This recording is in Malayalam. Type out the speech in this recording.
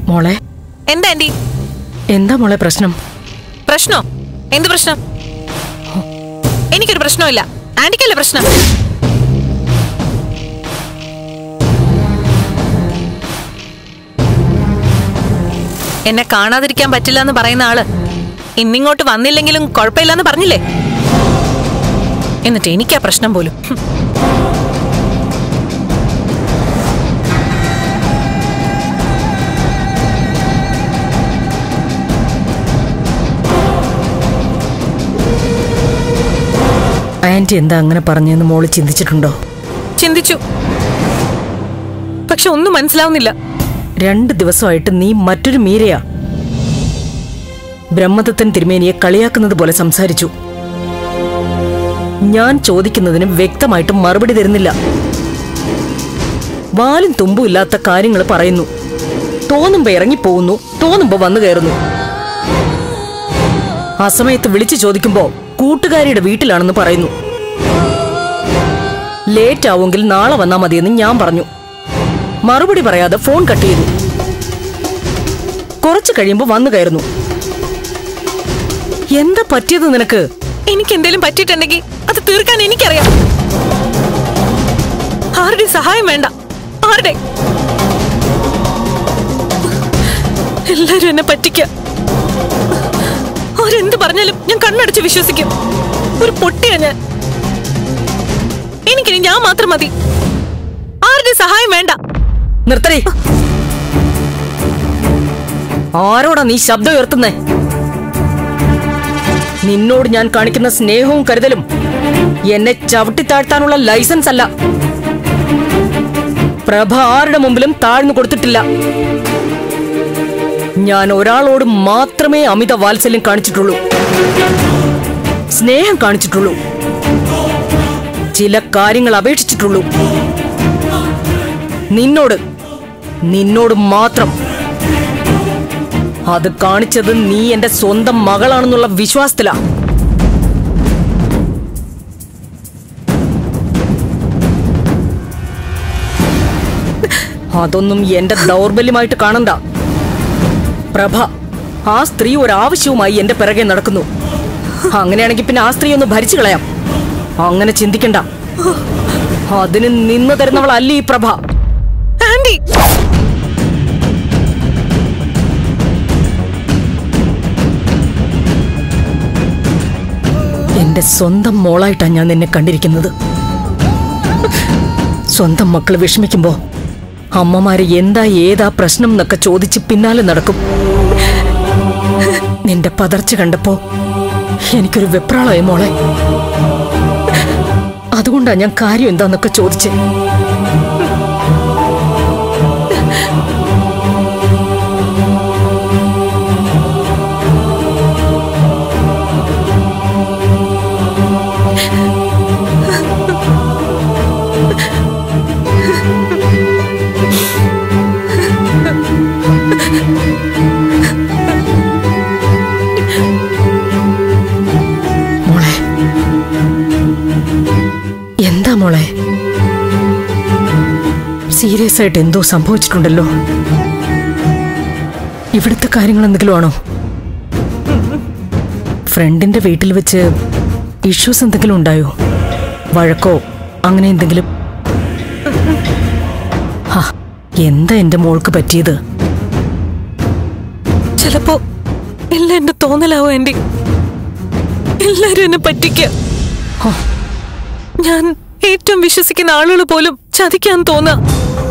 മോളെ എന്താ ആന്റി എന്താ മോളെ പ്രശ്നം പ്രശ്നോ എന്ത് പ്രശ്നം എനിക്കൊരു പ്രശ്നമില്ല ആന്റിക്കല്ലേ പ്രശ്നം എന്നെ കാണാതിരിക്കാൻ പറ്റില്ല എന്ന് പറയുന്ന ആള് ഇന്നിങ്ങോട്ട് വന്നില്ലെങ്കിലും കുഴപ്പമില്ലെന്ന് പറഞ്ഞില്ലേ എന്നിട്ട് എനിക്കാ പ്രശ്നം പോലും ഹും. ആന്റി എന്താ അങ്ങനെ പറഞ്ഞെന്ന് മോള് ചിന്തിച്ചിട്ടുണ്ടോ ചിന്തിച്ചു പക്ഷെ ഒന്നും മനസ്സിലാവുന്നില്ല രണ്ട് ദിവസമായിട്ട് നീ മറ്റൊരു മീരയാ ബ്രഹ്മദത്തൻ തിരുമേനിയെ കളിയാക്കുന്നത് പോലെ സംസാരിച്ചു ഞാൻ ചോദിക്കുന്നതിന് വ്യക്തമായിട്ട് മറുപടി തരുന്നില്ല വാലും തുമ്പും ഇല്ലാത്ത കാര്യങ്ങൾ പറയുന്നു തോന്നുമ്പോ ഇറങ്ങിപ്പോകുന്നു തോന്നുമ്പോ വന്നു കയറുന്നു ആ സമയത്ത് വിളിച്ചു ചോദിക്കുമ്പോ കൂട്ടുകാരിയുടെ വീട്ടിലാണെന്ന് പറയുന്നു ലേറ്റ് ആവുമെങ്കിൽ നാളെ വന്നാ മതിയെന്ന് ഞാൻ പറഞ്ഞു മറുപടി പറയാതെ ഫോൺ കട്ട് ചെയ്തു കുറച്ചു കഴിയുമ്പോ വന്നു കയറുന്നു എന്താ പറ്റിയത് നിനക്ക് എനിക്ക് എന്തെങ്കിലും പറ്റിയിട്ടുണ്ടെങ്കിൽ അത് തീർക്കാൻ എനിക്കറിയാം ആരുടെ സഹായം വേണ്ട ആരുടെ എല്ലാരും എന്നെ പറ്റിക്ക അവരെന്ത് പറഞ്ഞാലും ഞാൻ കണ്ണടച്ച് വിശ്വസിക്കും ഒരു പൊട്ടിയാ ഞാൻ എനിക്കിനി ഞാൻ മാത്രം മതി ആരുടെ സഹായം വേണ്ട നിർത്തടി ആരോടാ നീ ശബ്ദം ഉയർത്തുന്നേ നിന്നോട് ഞാൻ കാണിക്കുന്ന സ്നേഹവും കരുതലും എന്നെ ചവിട്ടിത്താഴ്ത്താനുള്ള ലൈസൻസ് അല്ല പ്രഭ ആരുടെ മുമ്പിലും താഴ്ന്നു കൊടുത്തിട്ടില്ല ഞാൻ ഒരാളോട് മാത്രമേ അമിത വാത്സല്യം കാണിച്ചിട്ടുള്ളൂ സ്നേഹം കാണിച്ചിട്ടുള്ളൂ ചില കാര്യങ്ങൾ അപേക്ഷിച്ചിട്ടുള്ളൂ നിന്നോട് നിന്നോട് മാത്രം അത് കാണിച്ചത് നീ എന്റെ സ്വന്തം മകളാണെന്നുള്ള വിശ്വാസത്തിലാ അതൊന്നും എന്റെ ദൗർബല്യമായിട്ട് കാണണ്ട പ്രഭ ആ സ്ത്രീ ഒരാവശ്യവുമായി എന്റെ പിറകെ നടക്കുന്നു അങ്ങനെയാണെങ്കിൽ പിന്നെ ആ സ്ത്രീ ഒന്ന് ഭരിച്ചു കളയാം അങ്ങനെ ചിന്തിക്കണ്ട അതിന് നിന്ന് തരുന്നവളല്ല ഈ പ്രഭ ആന്റി എന്റെ സ്വന്തം മോളായിട്ടാണ് ഞാൻ നിന്നെ കണ്ടിരിക്കുന്നത് സ്വന്തം മക്കൾ വിഷമിക്കുമ്പോ അമ്മമാര് എന്താ ഏതാ പ്രശ്നം എന്നൊക്കെ ചോദിച്ച് പിന്നാലെ നടക്കും നിന്റെ പതർച്ച കണ്ടപ്പോ എനിക്കൊരു വെപ്രാളായി മോളെ അതുകൊണ്ടാ ഞാൻ കാര്യം എന്താന്നൊക്കെ ചോദിച്ചേ മോളെ എന്താ മോളെ സീരിയസ് ആയിട്ട് എന്തോ സംഭവിച്ചിട്ടുണ്ടല്ലോ ഇവിടുത്തെ കാര്യങ്ങൾ എന്തെങ്കിലും ആണോ ഫ്രണ്ടിന്റെ വീട്ടിൽ വെച്ച് ഇഷ്യൂസ് എന്തെങ്കിലും ഉണ്ടായോ വഴക്കോ അങ്ങനെ എന്തെങ്കിലും ഹാ, എന്താ എന്റെ മോൾക്ക് പറ്റിയത് ചിലപ്പോ എല്ലാം എന്റെ തോന്നലാവും ആന്റി എല്ലാരും എന്നെ പറ്റിക്ക ഹോ, ഞാൻ ഏറ്റവും വിശ്വസിക്കുന്ന ആളുകൾ പോലും ചതിക്കാൻ തോന്നുക